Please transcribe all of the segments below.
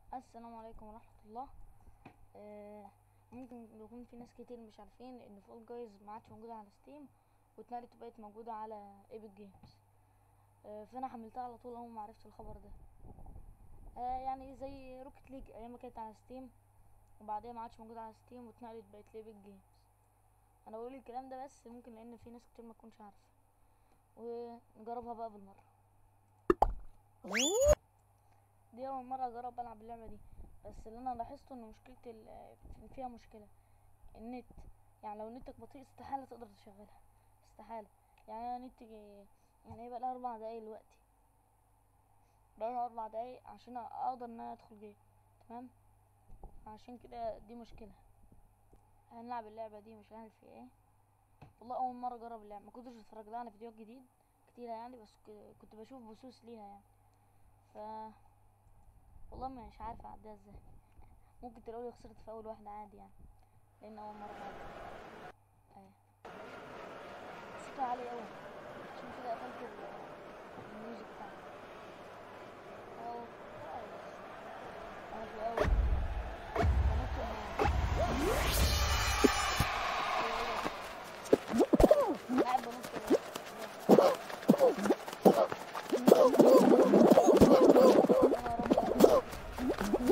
السلام عليكم ورحمة الله آه ممكن يكون في ناس كتير مش عارفين ان فول جايز ما عادش موجودة على ستيم واتنقلت وبقت موجودة على ايبك جيمز آه فانا حملتها على طول اول ما عرفت الخبر ده آه يعني زي روكت ليج ايام ما كانت على ستيم وبعدين ما عادش موجودة على ستيم واتنقلت بقت لايبك جيمز انا بقول الكلام ده بس ممكن لان في ناس كتير ما تكونش عارفة ونجربها بقى بالمرة دي اول مرة اجرب العب اللعبة دي بس اللي انا لاحظته ان مشكلة ال- إن فيها مشكلة النت يعني لو نتك بطيء استحالة تقدر تشغلها استحالة يعني انا نت يعني هيبقى لها اربع دقايق دلوقتي بقى لها اربع دقايق عشان اقدر ان انا ادخل جيم تمام عشان كده دي مشكلة هنلعب اللعبة دي مش عارف في ايه والله اول مرة اجرب اللعبة ما كنتش اتفرج لها على فيديوهات جديد كتيرة يعني بس ك- كنت بشوف بثوث ليها يعني ف والله مش عارفة اعديها ازاي ممكن تلاقوني خسرت في اول واحدة عادي يعني لان اول مرة عادي ايه صوتها عالي اوي عشان كده قفلت ال- الميوزك بتاعي اهو كويس انا في الاول بنط النار ايوه ايوه قاعد بنط النار. يا رب.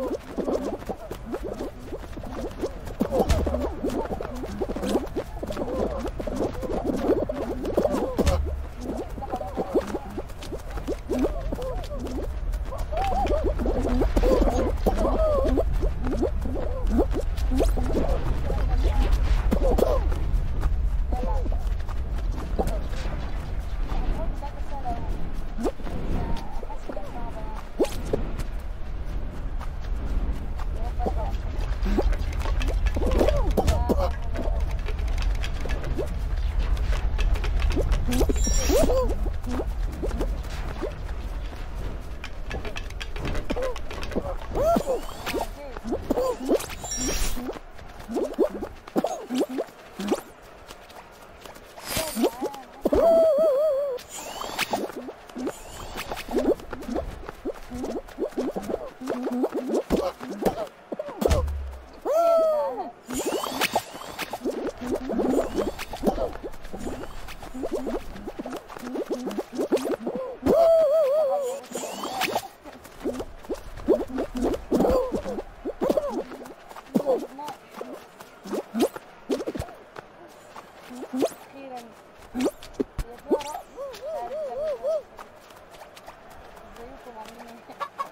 أخيرا يا ترى ازيكم عاملين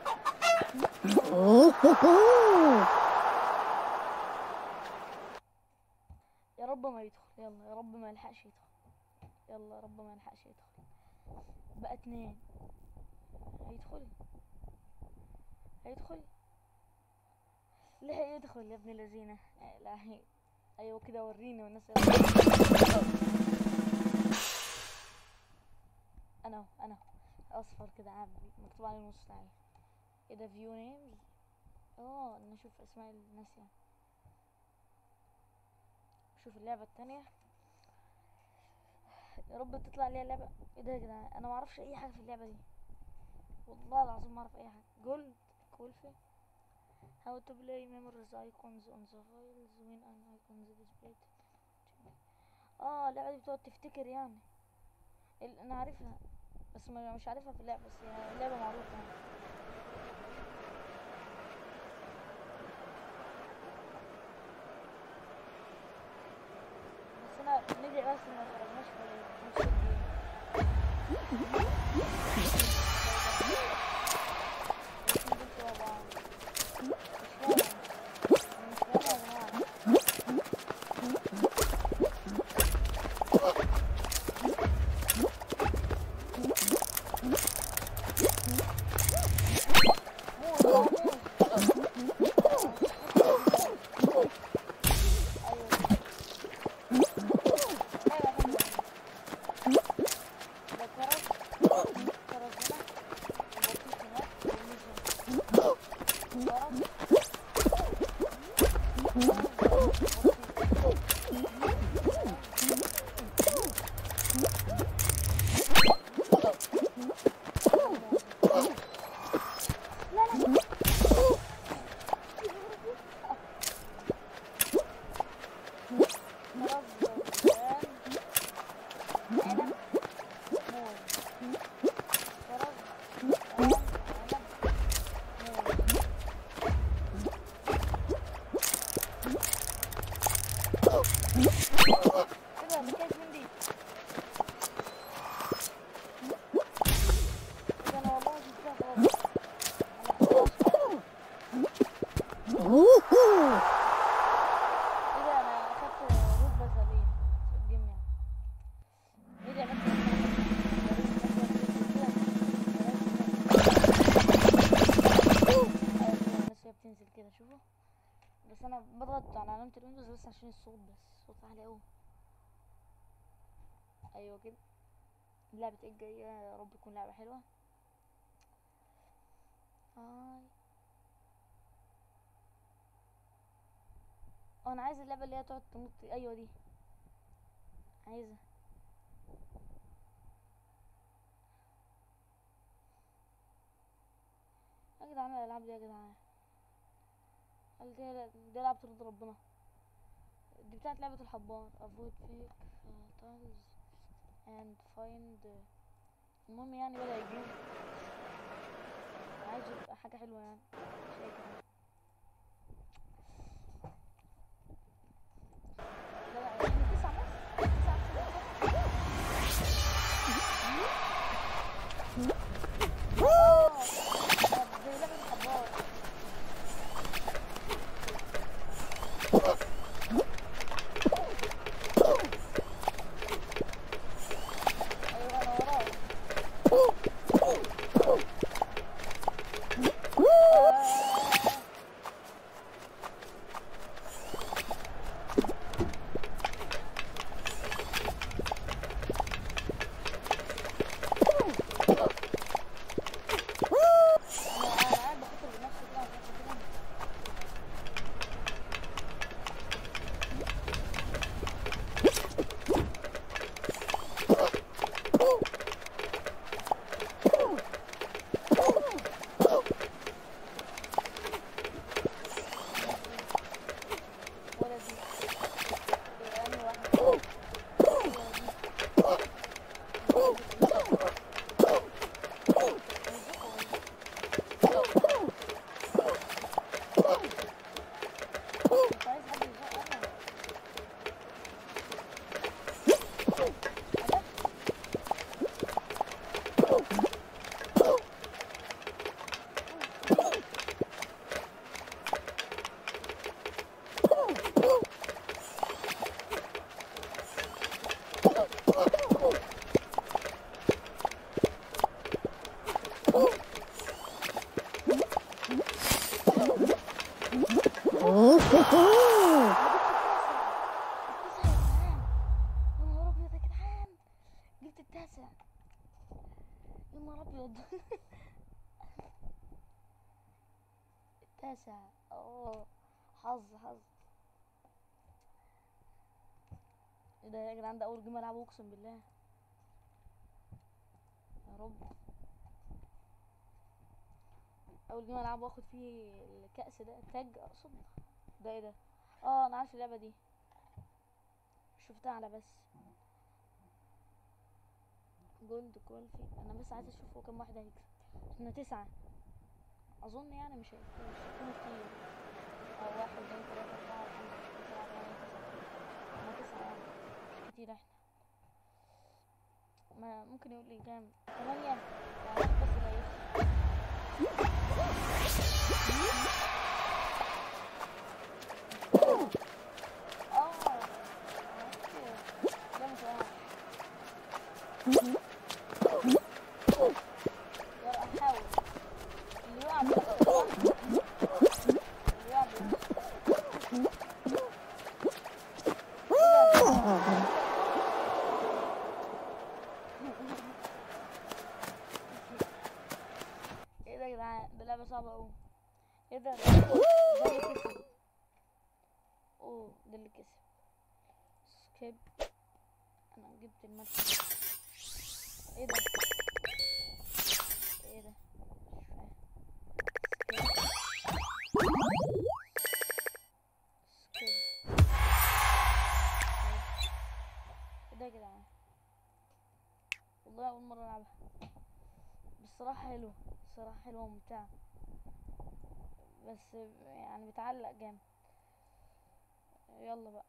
ايه؟ يا رب ما يدخل يلا يا رب ما يلحقش يدخل يلا يا رب ما يلحقش يدخل بقى اتنين هيدخل هيدخل لا يدخل يا ابن الذين آه، لا هي ايوه كده وريني والناس انا أهو، انا أهو. اصفر كده عامل مكتوب عليه نص تعالى ايه ده فيو نيمز اه نشوف اسماء الناس يعني شوف اللعبة التانية يا رب تطلع لي اللعبة ايه ده يا جدعان انا معرفش اي حاجة في اللعبة دي والله العظيم ما اعرف اي حاجة جولد كولفي how to play memories icons on the files when an icon is displayed اه اللعبة دي بتقعد تفتكر يعني ال- انا عارفها بس ما مش عارفها في اللعبة بس هي لعبة معروفة يعني بس انا ندعي بس ما خرجناش في نص الجيم الاتنين دول شبه بعض. مش فاهم مش فاهم يا جماعة موز اه موز ايوه ايوه حلوة ده كرز كرز هنا وبطيخ هناك وموز هنا كرز لا لا انا بضغط على علامة الويندوز بس عشان الصوت بس صوت عالي اوي ايوه كده لعبة ايه الجاية يا رب تكون لعبة حلوة هاي اه انا عايز اللعبة اللي هي تقعد تنط ايوه دي عايزها يا جدعان الالعاب دي يا جدعان قال دي دي العاب ترضي ربنا دي بتاعت لعبة الحبار avoid fake fatals and find المهم يعني بدأ يجيب عايز يبقى حاجة حلوة يعني مش أي كلام لا لا يعني تسعة بس تسعة آه، دي لعبة الحبار أيوة أنا وراك آه. انا انا قاعد بخطط لنفسي كده عشان كده ولا دي إيه، أنهي واحدة؟ ولا دي. مش عايز حد يزق أنا. أنا؟ جبت التاسع يا نهار ابيض التاسع اه حظ حظ ايه ده يا جدعان ده اول جيم العبه اقسم بالله يا رب اول جيم العبه واخد فيه الكأس ده تاج اقصد ده ايه ده اه انا عارف اللعبة دي شفتها على بس جولد كوالفي انا بس عايز اشوف هو كام واحد هيكسب احنا تسعة اظن يعني مش هيكونوا مش هيكونوا كتير او واحد اتنين تلاتة اربعة خمسة ستة سبعة تمانية تسعة احنا تسعة يعني مش كتير احنا ما ممكن يقول لي كام تمانية يعني واحد بس اللي هيكسب اه اوكي ده مش واحد يلا احاول اللي يقع بيخسر صح؟ اللي يقع بيخسر ايه ده يا جدعان ده لعبة صعبة اوي ايه ده ده ده اللي كسب اوه ده اللي كسب سكيب انا جبت المركز ايه ده ايه ده مش فاهم سكيب سكيب ايه ده يا جدعان والله اول مرة العبها بصراحة حلوة بصراحة حلوة وممتعة بس يعني بتعلق جامد يلا بقى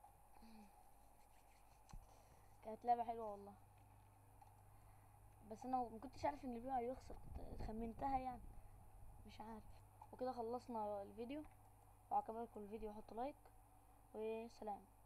كانت لعبة حلوة والله بس انا ما كنتش عارف ان الفيديو هيخسر كنت خمنتها يعني مش عارف وكده خلصنا الفيديو وعجبكم الفيديو حطوا لايك وسلام